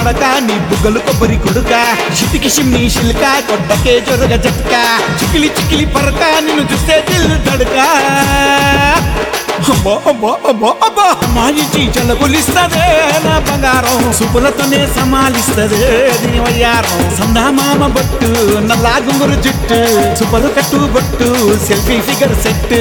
నడక నీ బుగ్గలు కొబ్బరి కొడుక చిటికి షిమ్ని శిల్క కొట్టకే జొరగ జట్క చికిలి చికిలి పరక నిన్ను చూస్తే దిల్లు దడక అబ్బా అబ్బా అబ్బా అబ్బా మాయిచి చల్లగొలిస్తదే నా బంగారం సుపులతోనే సమాలిస్తదే దీని వయ్యారం సందామామ బొట్టు నల్లా గుంగురు జుట్టు సుపలు కట్టు బొట్టు సెల్ఫీ ఫిగర్ సెట్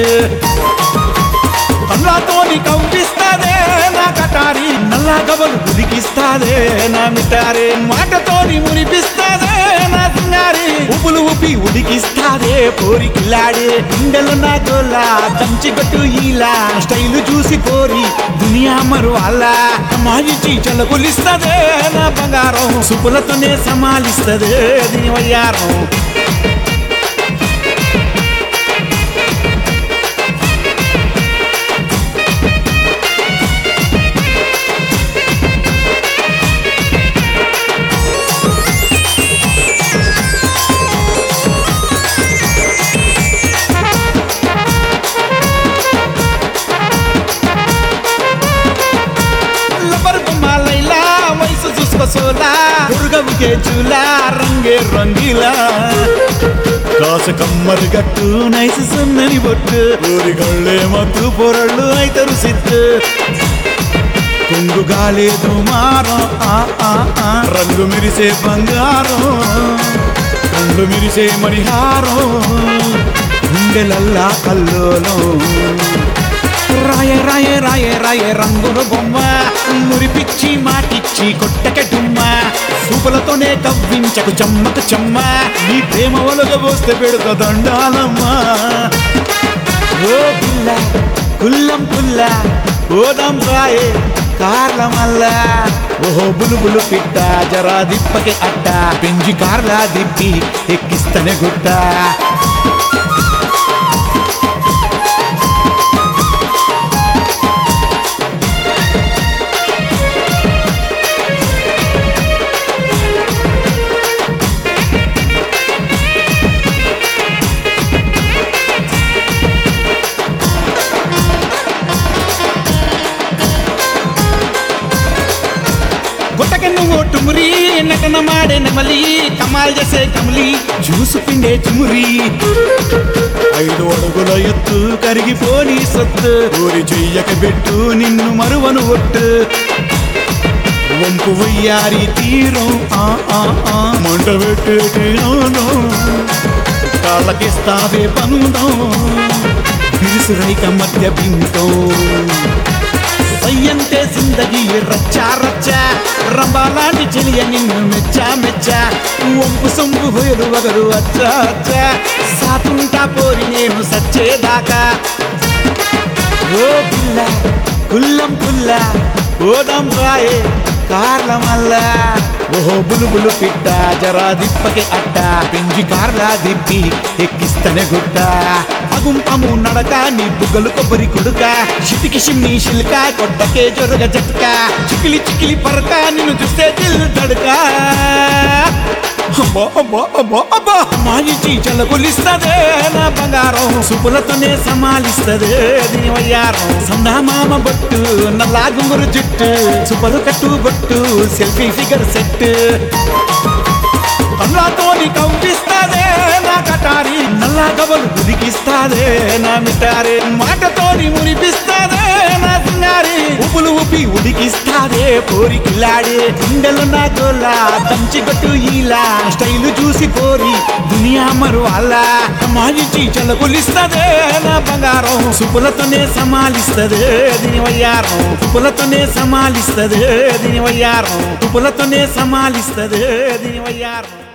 కళ్ళతోని కవ్విస్తాదే నా కటారి నల్లా గబలు ఉలికిస్తాదే నా మిటారే మాటతోని మురిపిస్తాదే నా సింగారి ఉపులు ఉపి ఉడికిస్తాదే పోరి కిల్లాడే గుండెలు నా గోలా దంచి గట్టు ఈలా స్టైలు చూసి పోరి దునియా మరు అలా మాయిచి చల్లగొలిస్తదే నా బంగారం సుపులతోనే సమాలిస్తదే దీని వయ్యారం లబ్బర్ బొమ్మ లైలా వయసు చూసుకో సోలా దుర్గవుకే చూలా రంగే రంగిలా కాసు కమ్మరి గట్టు నైసు సున్నని బొట్టు ఊరిగళ్ళే మత్తు పొరళ్ళు అయితరు సిత్తు కొంగు గాలేదు మారం ఆ ఆ ఆ రంగు మిరిసే బంగారం కళ్ళు మిరిసే మణిహారం గుండెలల్లా కల్లోలం రాయ రాయ రాయ రాయ రంగుల బొమ్మ మురిపిచ్చి మాటిచ్చి కొట్టక డుమ్మ సూపులతోనే కవ్వించకు చెమ్మకు చెమ్మ నీ ప్రేమ ఒలగబోస్తే పెడుక దండాలమ్మా ఓ పిల్ల కుల్లం పుల్ల ఓదం రాయే కార్ల మల్ల ఓహో బులుబులు పిట్ట జరా దిప్పకి అట్ట పెంజి కార్లా దిప్పి ఎక్కిస్తనే గుట్ట గుట్టకి నువ్వు టుమురి నటన మాడే నెమలి కమాల్ చేసే కమలి జ్యూసు పిండే చుమురి ఐదు అడుగుల ఎత్తు కరిగిపోని సత్తు ఊరి చెయ్యక పెట్టు నిన్ను మరువను ఒట్టు వంపు వయ్యారి తీరం ఆ ఆ ఆ మంట పెట్టే తీరం కాళ్ళకిస్తావే పందం బిరుసురైక మధ్య బింతం సయ్యంతే జిందగీ రచ్చా రచ్చా రంబాలాంటి చెలియ నిన్ను మెచ్చా మెచ్చా వంపు సొంపు హోయలు వగరు అచ్చా అచ్చా సాతుంటా పోరి నేను సచ్చేదాకా ఓ పిల్ల కుల్లం పుల్ల ఓదం రాయే కార్ల మల్ల ఓహో బులుబులు పిట్ట జరా దిప్పకి అట్ట పెంజి కార్లా దిప్పి ఎక్కిస్తనే గుట్ట అగుం అము నడక నీ బుగ్గలు కొబ్బరి కుడుక చిటికి షిమ్ని శిల్క కొట్టకే జొరగ జట్క చికిలి చికిలి పరక నిన్ను చూస్తే దిల్లు దడక అబ్బా అబ్బా అబ్బా అబ్బా మాయిచి చల్లగొలిస్తదే నా బంగారం సుపులతోనే సమాలిస్తదే దీని వయ్యారం సందామామ బొట్టు నల్లా గుంగురు జుట్టు సుపలు కట్టు బొట్టు సెల్ఫీ ఫిగర్ సెట్ కళ్ళతోని కవ్విస్తాదే నా కటారి నల్లా గబలు ఉలికిస్తాదే నా మిటారే మాటతోని మురిపిస్తాదే నా సింగారి ఉపులు ఉపి ఉడికిస్తాదే పోరి కిల్లాడే గుండెలు నా గోలా దంచి గట్టు ఈలా స్టైలు చూసి పోరి దునియా మరు అలా మాయిచి చల్లగొలిస్తదే నా బంగారం సుపులతోనే సమాలిస్తదే దీని వయ్యారం సుపులతోనే సమాలిస్తదే దీని వయ్యారం సుపులతోనే సమాలిస్తదే దీని వయ్యారం